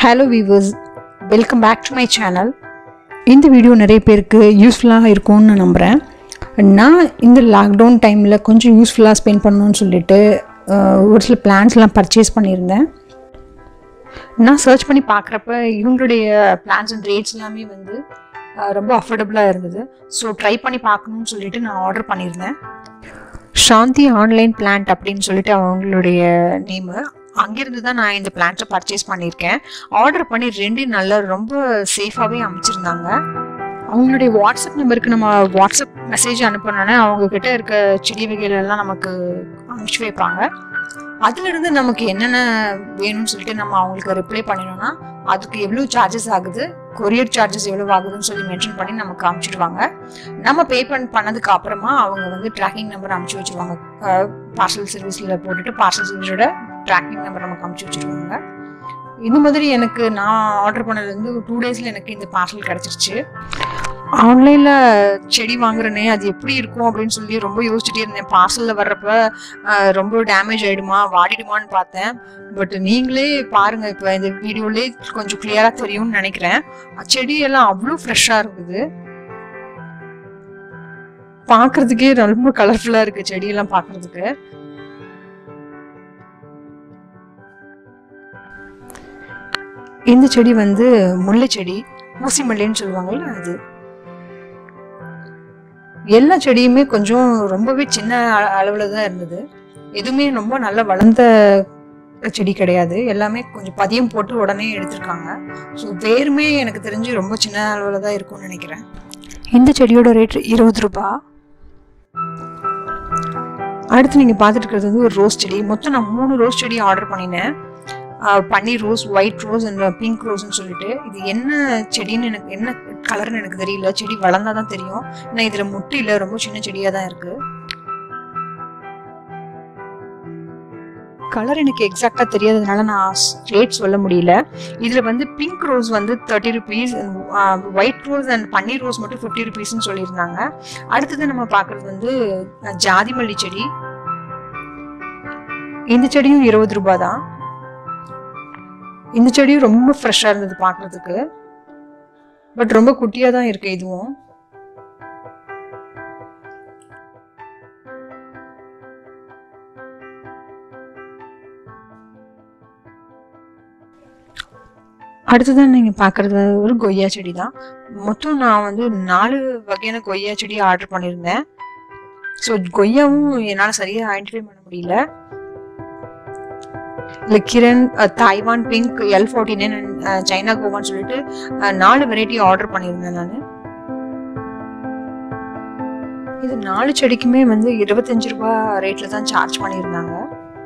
Hello viewers welcome back to my channel இந்த video நிறைய பேருக்கு யூஸ்ஃபுல்லாக இருக்கும்னு நான் நம்புகிறேன் நான் இந்த லாக்டவுன் டைமில் கொஞ்சம் யூஸ்ஃபுல்லாக ஸ்பெண்ட் பண்ணணும்னு சொல்லிட்டு அஹ், ஒரு சில பிளான்ஸ்லாம் பர்ச்சேஸ் பண்ணியிருந்தேன் நான் சர்ச் பண்ணி பார்க்குறப்ப இவங்களுடைய பிளான்ஸ் அண்ட் ரேட்ஸ் எல்லாமே வந்து அஹ், ரொம்ப அஃபோர்டபுளாக இருந்தது ஸோ ட்ரை பண்ணி பார்க்கணும்னு சொல்லிட்டு நான் ஆர்டர் பண்ணியிருந்தேன் சாந்தி ஆன்லைன் பிளான்ட் அப்படின்னு சொல்லிட்டு அவங்களுடைய நேமு அங்கேருந்து தான் நான் இந்த பிளான்ட்டை பர்ச்சேஸ் பண்ணியிருக்கேன் ஆர்டர் பண்ணி ரெண்டு நாளில் ரொம்ப சேஃபாகவே அமைச்சிருந்தாங்க அவங்களுடைய வாட்ஸ்அப் நம்பருக்கு நம்ம வாட்ஸ்அப் மெசேஜ் அனுப்பினோன்னே அவங்க கிட்ட இருக்க செடி வகைகள் எல்லாம் நமக்கு அனுப்பிச்சு வைப்பாங்க அதுலேருந்து நமக்கு என்னென்ன வேணும்னு சொல்லிட்டு நம்ம அவங்களுக்கு ரிப்ளை பண்ணினோம்னா அதுக்கு எவ்வளோ சார்ஜஸ் ஆகுது கொரியர் சார்ஜஸ் எவ்வளோ ஆகுதுன்னு சொல்லி மென்ஷன் பண்ணி நமக்கு அனுப்பிச்சிடுவாங்க நம்ம பே பண்ண பண்ணதுக்கு அப்புறமா அவங்க வந்து ட்ராக்கிங் நம்பர் அனுப்பிச்சு வச்சிருவாங்க பார்சல் சர்வீஸில் போட்டுட்டு பார்சல் சர்வீஸோட ட்ராக்கிங் நம்பர் நமக்கு அனுப்பிச்சு வச்சிருவாங்க இந்த மாதிரி எனக்கு நான் ஆர்டர் பண்ணதுலேருந்து ஒரு டூ டேஸில் எனக்கு இந்த பார்சல் கிடச்சிருச்சு ஆன்லைனில் செடி வாங்குறேனே அது எப்படி இருக்கும் அப்படின்னு சொல்லி ரொம்ப யோசிச்சுட்டே இருந்தேன் பார்சலில் வர்றப்ப ஆஹ், ரொம்ப டேமேஜ் ஆகிடுமா வாடிடுமான்னு பார்த்தேன் பட் நீங்களே பாருங்கள் இப்போ இந்த வீடியோலே கொஞ்சம் கிளியராக தெரியும்னு நினைக்கிறேன் செடியெல்லாம் அவ்வளோ ஃப்ரெஷ்ஷாக இருக்குது பார்க்கறதுக்கே ரொம்ப கலர்ஃபுல்லாக இருக்குது செடியெல்லாம் பார்க்கறதுக்கு இந்த செடி வந்து முல்லை செடி ஊசி மல்லின்னு சொல்லுவாங்கல்ல அது எல்லா செடியுமே கொஞ்சம் ரொம்பவே சின்ன அளவில் தான் இருந்தது எதுவுமே ரொம்ப நல்லா வளர்ந்த செடி கிடையாது எல்லாமே கொஞ்சம் பதியம் போட்டு உடனே எடுத்திருக்காங்க ஸோ வேருமே எனக்கு தெரிஞ்சு ரொம்ப சின்ன அளவில் தான் இருக்கும்னு நினைக்கிறேன் இந்த செடியோட ரேட் இருபது ரூபாய் அடுத்து நீங்கள் பார்த்துட்டு இருக்கிறது வந்து ஒரு ரோஸ் செடி மொத்தம் நான் மூணு ரோஸ் செடி ஆர்டர் பண்ணினேன் ஆஹ் பன்னீர் rose white rose and pink ரோஸ்னு சொல்லிட்டு இது என்ன செடின்னு எனக்கு என்ன கலர்னு எனக்கு தெரியல செடி வளர்ந்தா தான் தெரியும் ஏன்னா இதில் முட்டு இல்லை ரொம்ப சின்ன செடியாக தான் இருக்கு கலர் எனக்கு எக்ஸாக்டாக தெரியாததுனால நான் ரேட் சொல்ல முடியல இதில் வந்து பிங்க் ரோஸ் வந்து thirty rupees white rose and பன்னீர் ரோஸ் மட்டும் ஃபிஃப்டி ருபீஸ்னு சொல்லியிருந்தாங்க அடுத்தது நம்ம பார்க்குறது வந்து அஹ், ஜாதி மல்லி செடி இந்த செடியும் இருபது ரூபாய் தான் இந்த செடியும் ரொம்ப ஃப்ரெஷ்ஷாக இருந்தது பார்க்குறதுக்கு பட் ரொம்ப குட்டியாக தான் இருக்கு இதுவும் அடுத்ததான் நீங்கள் பார்க்குறது ஒரு கொய்யா செடி தான் மொத்தம் நான் வந்து நாலு வகையான கொய்யா செடி ஆர்டர் பண்ணியிருந்தேன் ஸோ கொய்யாவும் என்னால் சரியாக ஐடென்டிஃபை பண்ண முடியல இல்லை கிரண் அஹ், Taiwan pink L forty nine China கோவான்னு சொல்லிட்டு அஹ், நாலு வெரைட்டி ஆர்டர் பண்ணியிருந்தேன் நான் இது நாலு செடிக்குமே வந்து இருபத்தஞ்சு ரூபாய் ரேட்ல தான் சார்ஜ் பண்ணியிருந்தாங்க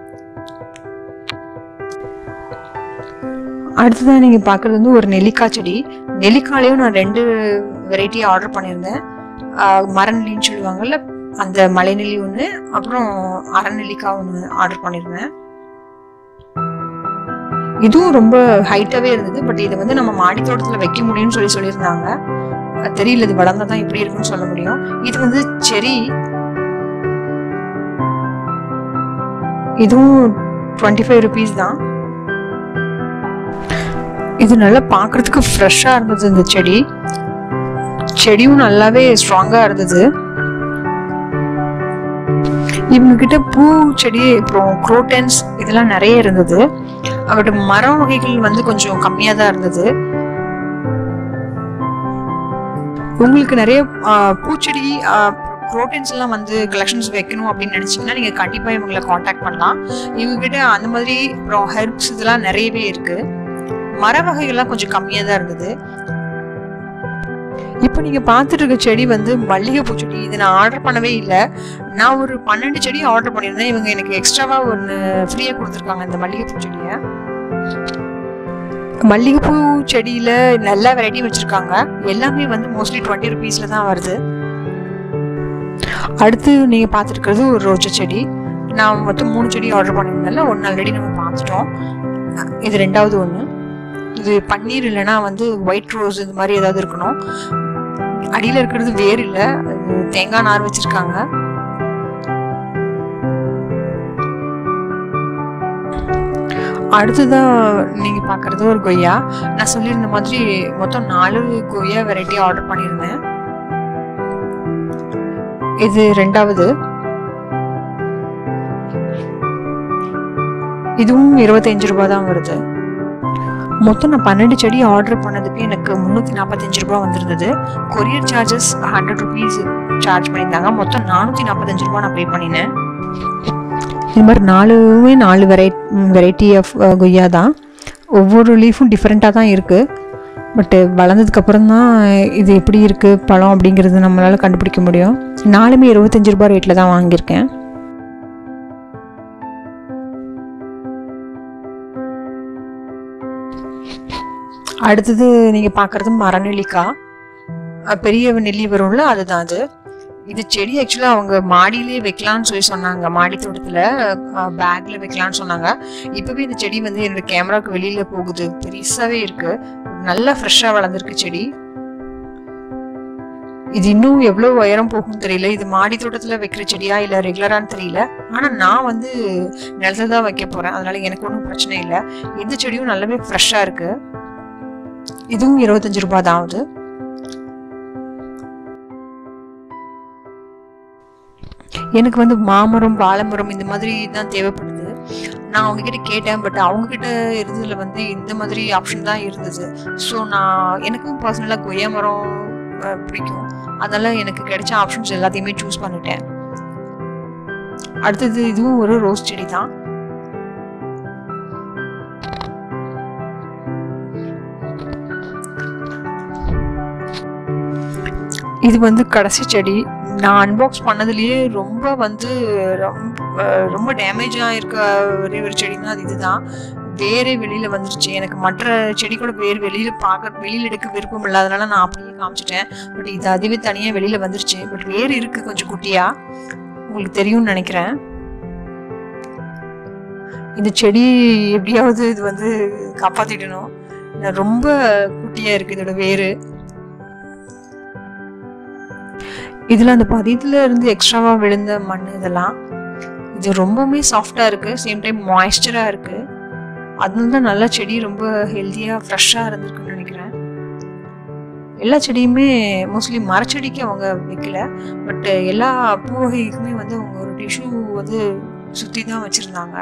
அடுத்ததான் நீங்கள் பார்க்குறது வந்து ஒரு நெல்லிக்காய் செடி நெல்லிக்காயிலையும் நான் ரெண்டு வெரைட்டி ஆர்டர் பண்ணியிருந்தேன் ஆஹ் மரநெல்லின்னு சொல்லுவாங்கல்ல அந்த மலைநெல்லி ஒன்று அப்புறம் அரைநெல்லிக்காய் ஒன்று ஆர்டர் பண்ணியிருந்தேன் இதுவும் ரொம்ப ஹைட்டாகவே இருந்தது பட் இதை வந்து நம்ம மாடி தோட்டத்தில் வைக்க முடியும்னு சொல்லி சொல்லியிருந்தாங்க அது தெரியல இது வளர்ந்தா தான் இப்படி இருக்கும்னு சொல்ல முடியும் இது வந்து செரி இதுவும் டுவெண்ட்டி ஃபைவ் ருபீஸ் தான் இது நல்லா பார்க்கறதுக்கு ஃப்ரெஷ்ஷாக இருந்தது இந்த செடி செடியும் நல்லாவே ஸ்ட்ராங்காக இருந்தது இவங்க கிட்ட பூ செடி அப்புறம் குரோட்டன்ஸ் இதெல்லாம் நிறைய இருந்தது பட் மரம் வகைகள் வந்து கொஞ்சம் கம்மியாக தான் இருந்தது உங்களுக்கு நிறைய ஆ, பூச்செடி ப்ரோட்டீன்ஸ் எல்லாம் வந்து கலெக்ஷன்ஸ் வைக்கணும் அப்படின்னு நினைச்சீங்கன்னா நீங்க கண்டிப்பா இவங்களை காண்டாக்ட் பண்ணலாம் இவங்க கிட்ட அந்த மாதிரி அப்புறம் ஹெர்ப்ஸ் இதெல்லாம் நிறையவே இருக்கு மர வகைகள்லாம் கொஞ்சம் கம்மியா தான் இருந்தது இப்போ நீங்க பார்த்துட்டு இருக்க செடி வந்து மல்லிகைப்பூ செடி இது நான் ஆர்டர் பண்ணவே இல்லை நான் ஒரு பன்னெண்டு செடி ஆர்டர் பண்ணியிருந்தேன் இவங்க எனக்கு எக்ஸ்ட்ராவா ஒன்று ஃப்ரீயா கொடுத்துருக்காங்க இந்த மல்லிகைப்பூ செடியை மல்லிகைப்பூ செடியில நல்ல வெரைட்டி வச்சிருக்காங்க எல்லாமே வந்து மோஸ்ட்லி டுவெண்ட்டி ருபீஸ்ல தான் வருது அடுத்து நீங்க பார்த்துருக்கிறது ஒரு ரோஜா செடி நான் மொத்தம் மூணு செடி ஆர்டர் பண்ணியிருந்தேன்ல ஒன்று ஆல்ரெடி நம்ம பார்த்துட்டோம் இது ரெண்டாவது ஒன்று இது பன்னீர் இல்லைன்னா வந்து ஒயிட் ரோஸ் இது மாதிரி ஏதாவது இருக்கணும் அடியில் இருக்கிறது வேர் இல்லை அது தேங்காய் நார் வச்சிருக்காங்க அடுத்ததாக நீங்கள் பார்க்குறது ஒரு கொய்யா நான் சொல்லியிருந்த மாதிரி மொத்தம் நாலு கொய்யா வெரைட்டி ஆர்டர் பண்ணியிருந்தேன் இது ரெண்டாவது இதுவும் இருபத்தஞ்சு ரூபா தான் வருது மொத்தம் நான் பன்னெண்டு செடி ஆர்டர் பண்ணதுக்கு எனக்கு முந்நூற்றி நாற்பத்தஞ்சு ரூபா வந்திருந்தது courier charges hundred rupees charge பண்ணியிருந்தாங்க மொத்தம் நானூற்றி நாற்பத்தஞ்சு ரூபா நான் பே பண்ணினேன் இது மாதிரி நாலுமே நாலு வெரை வெரைட்டி ஆஃப் கொய்யா தான் ஒவ்வொரு லீஃபும் டிஃப்ரெண்ட்டாக தான் இருக்குது பட்டு வளர்ந்ததுக்கப்புறம் தான் இது எப்படி இருக்குது பழம் அப்படிங்கிறது நம்மளால் கண்டுபிடிக்க முடியும் நாலுமே இருபத்தஞ்சி ரூபா ரேட்டில் தான் வாங்கியிருக்கேன் அடுத்தது நீங்கள் பார்க்குறது மரநெல்லிக்காய் அஹ் பெரிய நெல்லி வரும்ல அதுதான் அது இது செடி ஆக்சுவலாக அவங்க மாடியிலே வைக்கலாம்னு சொல்லி சொன்னாங்க மாடி தோட்டத்தில் பேக்கில் வைக்கலாம்னு சொன்னாங்க இப்போவே இந்த செடி வந்து என்னோட கேமராவுக்கு வெளியில் போகுது பெருசாகவே இருக்கு நல்லா ஃப்ரெஷ்ஷாக வளர்ந்துருக்கு செடி இது இன்னும் எவ்வளோ உயரம் போகும்னு தெரியல இது மாடி தோட்டத்தில் வைக்கிற செடியா இல்லை ரெகுலரான்னு தெரியல ஆனால் நான் வந்து நிலத்துல தான் வைக்க போகிறேன் அதனால எனக்கு ஒன்றும் பிரச்சனை இல்லை இந்த செடியும் நல்லாவே ஃப்ரெஷ்ஷாக இருக்கு இதுவும் இருபத்தஞ்சு ரூபாய் தான் ஆகுது எனக்கு வந்து மாமரம் வாழைமரம் இந்த மாதிரி தான் தேவைப்படுது நான் அவங்க கிட்ட கேட்டேன் பட் அவங்க கிட்ட இருந்ததுல வந்து இந்த மாதிரி ஆப்ஷன் தான் இருந்தது ஸோ நான் எனக்கும் பர்சனலாக கொய்யா மரம் அஹ், பிடிக்கும் அதனால எனக்கு கிடைச்ச ஆப்ஷன்ஸ் எல்லாத்தையுமே சூஸ் பண்ணிட்டேன் அடுத்தது இதுவும் ஒரு ரோஸ் செடி தான் இது வந்து கடைசி செடி நான் அன்பாக்ஸ் பண்ணதுலயே ரொம்ப வந்து ரொம்ப ரொம்ப டேமேஜாக இருக்க ஒரே ஒரு செடினா அது இதுதான் வேரே வெளியில வந்துருச்சு எனக்கு மற்ற செடி கூட வேர் வெளியில பார்க்க வெளியில எடுக்க விருப்பம் இல்லாதனால நான் அப்படியே காமிச்சிட்டேன் பட் இது அதுவே தனியாக வெளியில வந்துருச்சு பட் வேர் இருக்கு கொஞ்சம் குட்டியா உங்களுக்கு தெரியும்னு நினைக்கிறேன் இந்த செடி எப்படியாவது இது வந்து காப்பாத்திடணும் நான் ரொம்ப குட்டியா இருக்கு இதோட வேறு இதுல அந்த பதியத்துல இருந்து எக்ஸ்ட்ராவா விழுந்த மண் இதெல்லாம் இது ரொம்பவுமே சாஃப்டா இருக்கு சேம் டைம் மாய்ஸ்சரா இருக்கு அதனால தான் நல்ல செடி ரொம்ப ஹெல்த்தியா ஃப்ரெஷ்ஷா இருந்திருக்குன்னு நினைக்கிறேன் எல்லா செடியுமே மோஸ்ட்லி மரச்செடிக்கு அவங்க வைக்கல பட் எல்லா பூ வகைக்குமே வந்து அவங்க ஒரு டிஷ்யூ வந்து சுத்தி தான் வச்சிருந்தாங்க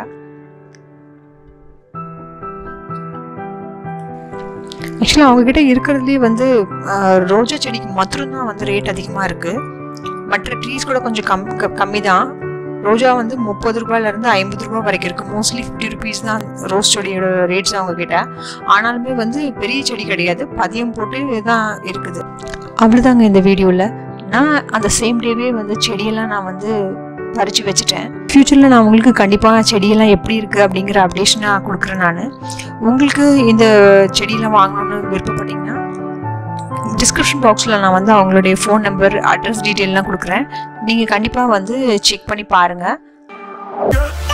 ஆக்சுவலாக அவங்க கிட்ட இருக்கிறதுலே வந்து ஆஹ், ரோஜா செடிக்கு மாத்திரம்தான் வந்து ரேட் அதிகமாக இருக்கு மற்ற ட்ரீஸ் கூட கொஞ்சம் கம் கம்மி தான் ரோஜா வந்து முப்பது ரூபாயிலேருந்து ஐம்பது ரூபாய் வரைக்கும் இருக்குது மோஸ்ட்லி ஃபிஃப்டி ருபீஸ் தான் ரோஸ் செடியோட ரேட்ஸ் அவங்க கிட்ட ஆனாலுமே வந்து பெரிய செடி கிடையாது பதியம் போட்டு தான் இருக்குது அவ்வளோதாங்க இந்த வீடியோவில் நான் அந்த சேம் டேவே வந்து செடியெல்லாம் நான் வந்து பறித்து வச்சுட்டேன் ஃப்யூச்சரில் நான் உங்களுக்கு கண்டிப்பாக செடியெல்லாம் எப்படி இருக்குது அப்படிங்கிற அப்டேஷன் நான் கொடுக்குறேன் நான் உங்களுக்கு இந்த செடியெல்லாம் வாங்கணும்னு விருப்பப்பட்டீங்கன்னா டிஸ்கிரிப்ஷன் பாக்ஸில் நான் வந்து அவங்களுடைய ஃபோன் நம்பர் அட்ரஸ் டீட்டெயிலாம் கொடுக்குறேன் நீங்கள் கண்டிப்பாக வந்து செக் பண்ணி பாருங்கள் Yeah.